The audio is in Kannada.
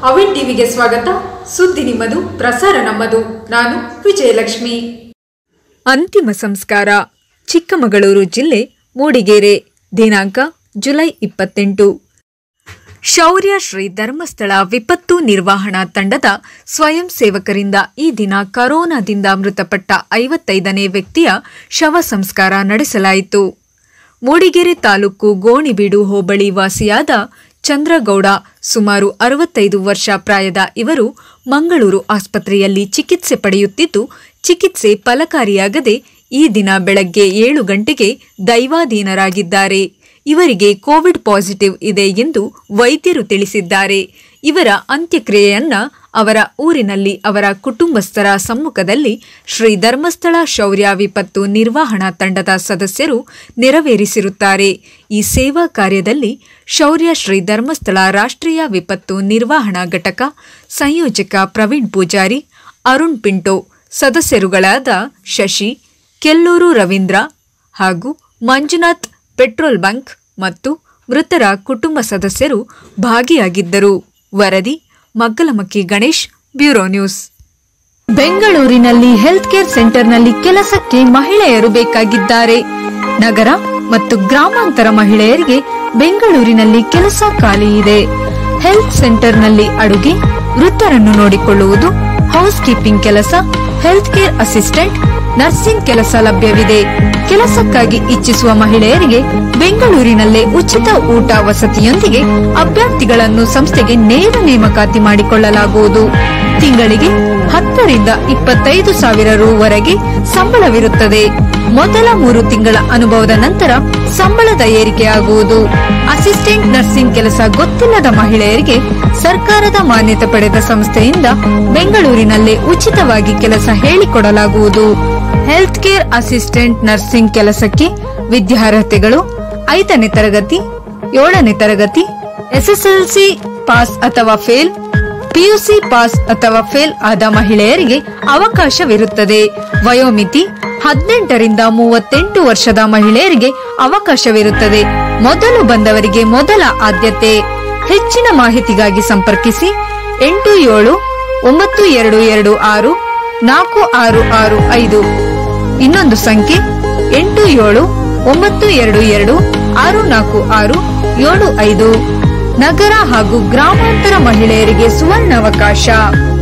ಅವಿನ್ ಟಿವಿಗೆ ಸ್ವಾಗತ ಸುದ್ದಿ ನಿಮ್ಮದು ಪ್ರಸಾರ ನಮ್ಮದು ನಾನು ವಿಜಯಲಕ್ಷ್ಮಿ ಅಂತಿಮ ಸಂಸ್ಕಾರ ಚಿಕ್ಕಮಗಳೂರು ಜಿಲ್ಲೆ ಮೂಡಿಗೆರೆ ದಿನಾಂಕ ಜುಲೈ ಇಪ್ಪತ್ತೆಂಟು ಶೌರ್ಯ ಶ್ರೀ ಧರ್ಮಸ್ಥಳ ವಿಪತ್ತು ನಿರ್ವಹಣಾ ತಂಡದ ಸ್ವಯಂ ಸೇವಕರಿಂದ ಈ ದಿನ ಕರೋನಾದಿಂದ ಮೃತಪಟ್ಟ ಐವತ್ತೈದನೇ ವ್ಯಕ್ತಿಯ ಶವ ಸಂಸ್ಕಾರ ನಡೆಸಲಾಯಿತು ಮೂಡಿಗೆರೆ ತಾಲೂಕು ಗೋಣಿಬೀಡು ಹೋಬಳಿ ವಾಸಿಯಾದ ಚಂದ್ರಗೌಡ ಸುಮಾರು ಅರವತ್ತೈದು ವರ್ಷ ಪ್ರಾಯದ ಇವರು ಮಂಗಳೂರು ಆಸ್ಪತ್ರೆಯಲ್ಲಿ ಚಿಕಿತ್ಸೆ ಪಡೆಯುತ್ತಿದ್ದು ಚಿಕಿತ್ಸೆ ಫಲಕಾರಿಯಾಗದೆ ಈ ದಿನ ಬೆಳಗ್ಗೆ ಏಳು ಗಂಟೆಗೆ ದೈವಾಧೀನರಾಗಿದ್ದಾರೆ ಇವರಿಗೆ ಕೋವಿಡ್ ಪಾಸಿಟಿವ್ ಇದೆ ಎಂದು ವೈದ್ಯರು ತಿಳಿಸಿದ್ದಾರೆ ಇವರ ಅಂತ್ಯಕ್ರಿಯೆಯನ್ನ ಅವರ ಊರಿನಲ್ಲಿ ಅವರ ಕುಟುಂಬಸ್ಥರ ಸಮ್ಮುಖದಲ್ಲಿ ಶ್ರೀ ಧರ್ಮಸ್ಥಳ ಶೌರ್ಯ ವಿಪತ್ತು ನಿರ್ವಹಣಾ ತಂಡದ ಸದಸ್ಯರು ನೆರವೇರಿಸಿರುತ್ತಾರೆ ಈ ಸೇವಾ ಕಾರ್ಯದಲ್ಲಿ ಶೌರ್ಯ ಶ್ರೀ ಧರ್ಮಸ್ಥಳ ರಾಷ್ಟ್ರೀಯ ವಿಪತ್ತು ನಿರ್ವಹಣಾ ಘಟಕ ಸಂಯೋಜಕ ಪ್ರವೀಣ್ ಪೂಜಾರಿ ಅರುಣ್ ಪಿಂಟೋ ಸದಸ್ಯರುಗಳಾದ ಶಶಿ ಕೆಲ್ಲೂರು ರವೀಂದ್ರ ಹಾಗೂ ಮಂಜುನಾಥ್ ಪೆಟ್ರೋಲ್ ಬಂಕ್ ಮತ್ತು ಮೃತರ ಕುಟುಂಬ ಸದಸ್ಯರು ಭಾಗಿಯಾಗಿದ್ದರು ವರದಿ ಮಗ್ಗಲಮಕ್ಕಿ ಗಣೇಶ್ ಬ್ಯೂರೋ ನ್ಯೂಸ್ ಬೆಂಗಳೂರಿನಲ್ಲಿ ಹೆಲ್ತ್ ಕೇರ್ ಸೆಂಟರ್ನಲ್ಲಿ ಕೆಲಸಕ್ಕೆ ಮಹಿಳೆಯರು ಬೇಕಾಗಿದ್ದಾರೆ ನಗರ ಮತ್ತು ಗ್ರಾಮಾಂತರ ಮಹಿಳೆಯರಿಗೆ ಬೆಂಗಳೂರಿನಲ್ಲಿ ಕೆಲಸ ಖಾಲಿ ಇದೆ ಹೆಲ್ತ್ ಸೆಂಟರ್ನಲ್ಲಿ ಅಡುಗೆ ವೃತ್ತರನ್ನು ನೋಡಿಕೊಳ್ಳುವುದು ಹೌಸ್ ಕೀಪಿಂಗ್ ಕೆಲಸ ಹೆಲ್ತ್ ಕೇರ್ ಅಸಿಸ್ಟೆಂಟ್ ನರ್ಸಿಂಗ್ ಕೆಲಸ ಲಭ್ಯವಿದೆ ಕೆಲಸಕ್ಕಾಗಿ ಇಚ್ಛಿಸುವ ಮಹಿಳೆಯರಿಗೆ ಬೆಂಗಳೂರಿನಲ್ಲೇ ಉಚಿತ ಊಟ ವಸತಿಯೊಂದಿಗೆ ಅಭ್ಯರ್ಥಿಗಳನ್ನು ಸಂಸ್ಥೆಗೆ ನೇರ ನೇಮಕಾತಿ ಮಾಡಿಕೊಳ್ಳಲಾಗುವುದು ತಿಂಗಳಿಗೆ ಹತ್ತರಿಂದ ಇಪ್ಪತ್ತೈದು ಸಾವಿರ ರೂವರೆಗೆ ಸಂಬಳವಿರುತ್ತದೆ ಮೊದಲ ಮೂರು ತಿಂಗಳ ಅನುಭವದ ನಂತರ ಸಂಬಳದ ಏರಿಕೆಯಾಗುವುದು ಅಸಿಸ್ಟೆಂಟ್ ನರ್ಸಿಂಗ್ ಕೆಲಸ ಗೊತ್ತಿಲ್ಲದ ಮಹಿಳೆಯರಿಗೆ ಸರ್ಕಾರದ ಮಾನ್ಯತೆ ಪಡೆದ ಸಂಸ್ಥೆಯಿಂದ ಬೆಂಗಳೂರಿನಲ್ಲೇ ಉಚಿತವಾಗಿ ಕೆಲಸ ಹೇಳಿಕೊಡಲಾಗುವುದು ಹೆಲ್ತ್ ಕೇರ್ ಅಸಿಸ್ಟೆಂಟ್ ನರ್ಸಿಂಗ್ ಕೆಲಸಕ್ಕೆ ವಿದ್ಯಾರ್ಹತೆಗಳು ಐದನೇ ತರಗತಿ ಏಳನೇ ತರಗತಿ ಎಸ್ಎಸ್ಎಲ್ಸಿ ಪಾಸ್ ಅಥವಾ ಫೇಲ್ ಪಿಯುಸಿ ಪಾಸ್ ಅಥವಾ ಫೇಲ್ ಆದ ಮಹಿಳೆಯರಿಗೆ ಅವಕಾಶವಿರುತ್ತದೆ ವಯೋಮಿತಿ ಹದಿನೆಂಟರಿಂದ ಮೂವತ್ತೆಂಟು ವರ್ಷದ ಮಹಿಳೆಯರಿಗೆ ಅವಕಾಶವಿರುತ್ತದೆ ಮೊದಲು ಬಂದವರಿಗೆ ಮೊದಲ ಆದ್ಯತೆ ಹೆಚ್ಚಿನ ಮಾಹಿತಿಗಾಗಿ ಸಂಪರ್ಕಿಸಿ ಎಂಟು ಏಳು ಒಂಬತ್ತು ಎರಡು ಎರಡು ಆರು ನಾಲ್ಕು ಆರು ಆರು ಐದು ಇನ್ನೊಂದು ಸಂಖ್ಯೆ ಎಂಟು ಏಳು ಒಂಬತ್ತು ಎರಡು ಎರಡು ಆರು ನಾಲ್ಕು ಆರು ಏಳು ಐದು ನಗರ ಹಾಗೂ ಗ್ರಾಮಾಂತರ ಮಹಿಳೆಯರಿಗೆ ಸುವರ್ಣಾವಕಾಶ